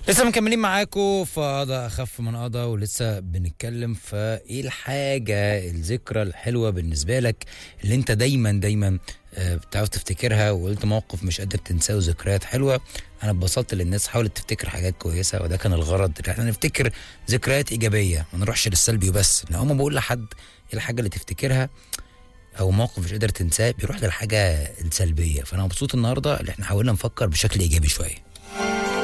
لسه مكملين معاكم في قضى اخف من قضى ولسه بنتكلم في ايه الحاجه الذكرى الحلوه بالنسبه لك اللي انت دايما دايما آه، بتعرف تفتكرها وقلت موقف مش قادر تنساه وذكريات حلوه انا اتبسطت ان الناس حاولت تفتكر حاجات كويسه وده كان الغرض ان احنا نفتكر ذكريات ايجابيه ما نروحش للسلبي وبس لو ما بقول لحد ايه الحاجه اللي تفتكرها او موقف مش قادر تنساه بيروح للحاجه السلبيه فانا مبسوط النهارده اللي احنا حاولنا نفكر بشكل ايجابي شويه